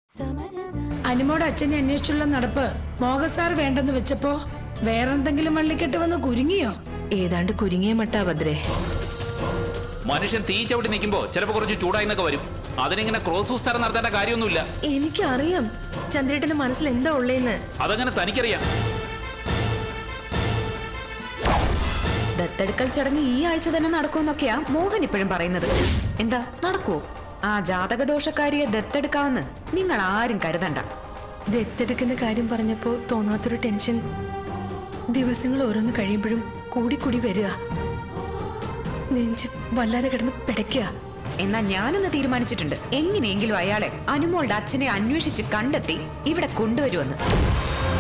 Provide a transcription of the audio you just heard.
അനിമോട് അച്ഛനെ അന്വേഷിച്ചുള്ള നടപ്പ് മോഹസാർ വേണ്ടെന്ന് വെച്ചപ്പോ വേറെന്തെങ്കിലും വള്ളിക്കെട്ട് വന്ന് കുരുങ്ങിയോ ഏതാണ്ട് കുരുങ്ങിയ മട്ടാ ഭദ്രേ മനുഷ്യൻ തീ ചവിട്ടി നിൽക്കുമ്പോ ചിലപ്പോ കുറച്ച് ചൂടായി എന്നൊക്കെ വരും അതിനിങ്ങനെ ക്രോസ് വിസ്താരം നടത്തേണ്ട കാര്യമൊന്നുമില്ല എനിക്കറിയാം ചന്ദ്രേട്ടന്റെ മനസ്സിൽ എന്താ ഉള്ളേന്ന് അതങ്ങനെ തനിക്കറിയാം ദത്തെടുക്കൽ ചടങ്ങ് ഈ ആഴ്ച തന്നെ നടക്കുമെന്നൊക്കെയാ മോഹൻ ഇപ്പോഴും പറയുന്നത് എന്താ നടക്കുവോ ആ ജാതകദോഷക്കാരിയെ ദത്തെടുക്കാമെന്ന് നിങ്ങൾ ആരും കരുതണ്ട ദത്തെടുക്കുന്ന കാര്യം പറഞ്ഞപ്പോ തോന്നാത്തൊരു ടെൻഷൻ ദിവസങ്ങൾ ഓരോന്ന് കഴിയുമ്പോഴും കൂടിക്കൂടി വരിക നെഞ്ച് വല്ലാതെ കിടന്ന് പിടയ്ക്കുക എന്നാ ഞാനൊന്ന് തീരുമാനിച്ചിട്ടുണ്ട് എങ്ങനെയെങ്കിലും അയാളെ അനുമോളുടെ അച്ഛനെ അന്വേഷിച്ച് കണ്ടെത്തി ഇവിടെ കൊണ്ടുവരുമെന്ന്